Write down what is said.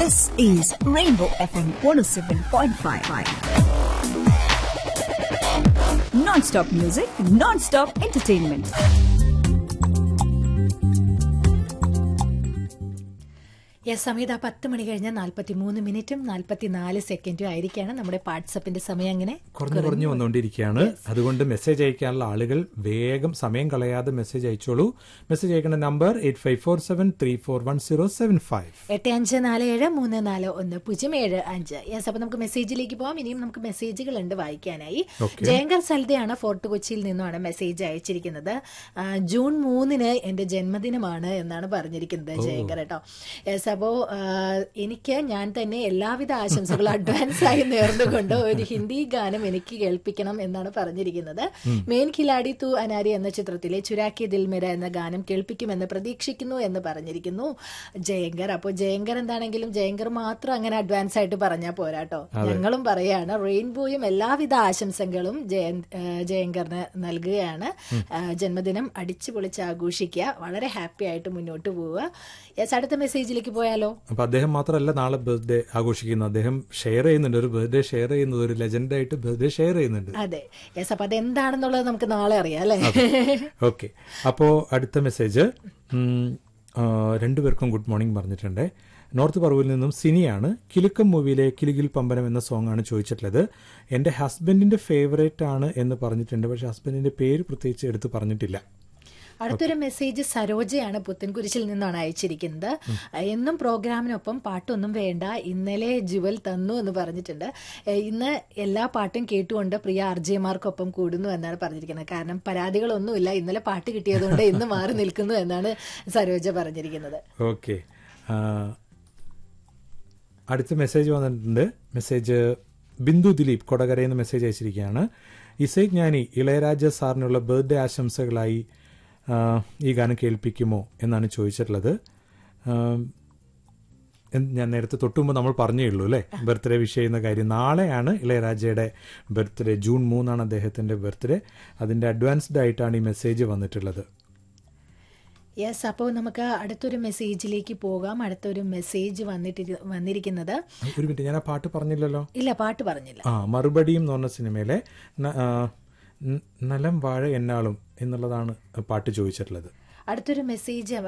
This is Rainbow FM 107.5. Non-stop music, non-stop entertainment. Yes സമയത്ത് ആ പത്ത് മണി കഴിഞ്ഞ നാൽപ്പത്തി മൂന്ന് മിനിറ്റും നാൽപ്പത്തിനാല് സെക്കൻഡും ആയിരിക്കാണ് നമ്മുടെ വാട്സപ്പിന്റെ സമയം അങ്ങനെ കുറഞ്ഞു കുറഞ്ഞു വന്നുകൊണ്ടിരിക്കുകയാണ് അതുകൊണ്ട് മെസ്സേജ് അയക്കാനുള്ള ആളുകൾ വേഗം സമയം കളയാതെ മെസ്സേജ് അയച്ചോളൂ മെസ്സേജ് അയക്കേണ്ട number eight five four seven three four one zero seven five എട്ട് അഞ്ച് നാല് ഏഴ് മൂന്ന് നാല് ഒന്ന് പൂജ്യം ഏഴ് അഞ്ച് യെസ് അപ്പൊ നമുക്ക് മെസ്സേജിലേക്ക് പോവാം ഇനിയും നമുക്ക് മെസ്സേജുകൾ ഉണ്ട് വായിക്കാനായി Okay. ജയങ്കർ സൽദയാണ് ഫോർട്ട് കൊച്ചിയിൽ നിന്നുമാണ് മെസ്സേജ് അയച്ചിരിക്കുന്നത് ആ, ജൂൺ മൂന്നിന് എന്റെ ജന്മദിനമാണ് എന്നാണ് പറഞ്ഞിരിക്കുന്നത് ജയങ്കർ കേട്ടോ യെസ് അപ്പോ ആ, എനിക്ക് ഞാൻ തന്നെ എല്ലാവിധ ആശംസകളും അഡ്വാൻസ് ആയി നേർന്നുകൊണ്ട് ഒരു ഹിന്ദി ഗാനം എനിക്ക് കേൾപ്പിക്കണം എന്നാണ് പറഞ്ഞിരിക്കുന്നത് മെയിൻ ഖിലാഡി തു അനാരി എന്ന ചിത്രത്തിലെ ചുരാക്കി ദിൽമിര എന്ന ഗാനം കേൾപ്പിക്കുമെന്ന് പ്രതീക്ഷിക്കുന്നു എന്ന് പറഞ്ഞിരിക്കുന്നു ജയങ്കർ അപ്പോൾ ജയങ്കർ എന്താണെങ്കിലും ജയങ്കർ മാത്രം അങ്ങനെ അഡ്വാൻസ് ആയിട്ട് പറഞ്ഞാൽ പോരാട്ടോ ഞങ്ങളും പറയാണ് റെയിൻബോയും എല്ലാവിധ ആശംസകളും ജയൻ ആ, ജയങ്കറിന് നൽകുകയാണ് ആ, ജന്മദിനം അടിച്ചു പൊളിച്ച് ആഘോഷിക്കുക വളരെ ഹാപ്പി ആയിട്ട് മുന്നോട്ട് പോവുക യെസ് അടുത്ത മെസ്സേജിലേക്ക് പോയാലോ അപ്പൊ അദ്ദേഹം മാത്രമല്ല നാളെ ബർത്ത്ഡേ ആഘോഷിക്കുന്നത് അദ്ദേഹം ഷെയർ ചെയ്യുന്നുണ്ട് ഒരു ബർത്ത്ഡേ ഷെയർ ചെയ്യുന്നത് ഒരു ലെജൻഡായിട്ട് ബർത്ത്ഡേ ഷെയർ ചെയ്യുന്നുണ്ട് അതെ യെസ് അപ്പൊ അതെന്താണെന്നുള്ളത് നമുക്ക് നാളെ അറിയാം അല്ലേ ഓക്കെ അപ്പോൾ അടുത്ത മെസ്സേജ് ഉം, ആ, രണ്ടുപേർക്കും ഗുഡ് മോർണിംഗ് പറഞ്ഞിട്ടുണ്ട് നോർത്ത് പറവൂരിൽ നിന്നും സിനിയാണ് കിലുക്കം മൂവിയിലെ കിലുകിൽ പമ്പനം എന്ന സോങ് ആണ് ചോദിച്ചിട്ടുള്ളത് എൻ്റെ ഹസ്ബൻഡിന്റെ ഫേവറേറ്റ് ആണ് എന്ന് പറഞ്ഞിട്ടുണ്ട് പക്ഷെ ഹസ്ബൻഡിന്റെ പേര് പ്രത്യേകിച്ച് എടുത്ത് പറഞ്ഞിട്ടില്ല അടുത്തൊരു മെസ്സേജ് സരോജയാണ് പുത്തൻകുരിശിൽ നിന്നാണ് അയച്ചിരിക്കുന്നത് എന്നും പ്രോഗ്രാമിനൊപ്പം പാട്ടൊന്നും വേണ്ട ഇന്നലെ ജുവൽ തന്നു എന്ന് പറഞ്ഞിട്ടുണ്ട് ഏഹ് ഇന്ന് എല്ലാ പാട്ടും കേട്ടുകൊണ്ട് പ്രിയ ആർജിമാർക്കൊപ്പം കൂടുന്നു എന്നാണ് പറഞ്ഞിരിക്കുന്നത് കാരണം പരാതികളൊന്നുമില്ല ഇന്നലെ പാട്ട് കിട്ടിയതുകൊണ്ട് ഇന്ന് മാറി നിൽക്കുന്നു എന്നാണ് സരോജ പറഞ്ഞിരിക്കുന്നത് ഓക്കെ അടുത്ത മെസ്സേജ് വന്നിട്ടുണ്ട് മെസ്സേജ് ബിന്ദു ദിലീപ് കൊടകരയിൽ നിന്ന് മെസ്സേജ് അയച്ചിരിക്കുകയാണ് ഇസൈ ജ്ഞാനി ഇളയരാജ സാറിനുള്ള ബർത്ത്ഡേ ആശംസകളായി ആ, ഈ ഗാനം കേൾപ്പിക്കുമോ എന്നാണ് ചോദിച്ചിട്ടുള്ളത് ആ, എന്ന് ഞാൻ നേരത്തെ തൊട്ടുമുമ്പ് നമ്മൾ പറഞ്ഞേ ഉള്ളൂ അല്ലേ ബർത്ത്ഡേ വിഷ് ചെയ്യുന്ന കാര്യം നാളെയാണ് ഇളയരാജയുടെ ബർത്ത്ഡേ ജൂൺ മൂന്നാണ് അദ്ദേഹത്തിന്റെ ബർത്ത്ഡേ അതിന്റെ അഡ്വാൻസ്ഡ് ആയിട്ടാണ് ഈ മെസ്സേജ് വന്നിട്ടുള്ളത് യെസ് അപ്പോൾ നമുക്ക് അടുത്തൊരു മെസ്സേജിലേക്ക് പോകാം അടുത്തൊരു മെസ്സേജ് വന്നിട്ട് വന്നിരിക്കുന്നത് ഒരു മിനിറ്റ് ഞാൻ ആ പാട്ട് പറഞ്ഞില്ലല്ലോ ഇല്ല പാട്ട് പറഞ്ഞില്ല ആ മറുപടിയും എന്ന് പറഞ്ഞ സിനിമയിലെ ന- ആ, ന- നലം വാഴ എന്നാളും എന്നുള്ളതാണ് പാട്ട് ചോദിച്ചിട്ടുള്ളത് അടുത്തൊരു മെസ്സേജ്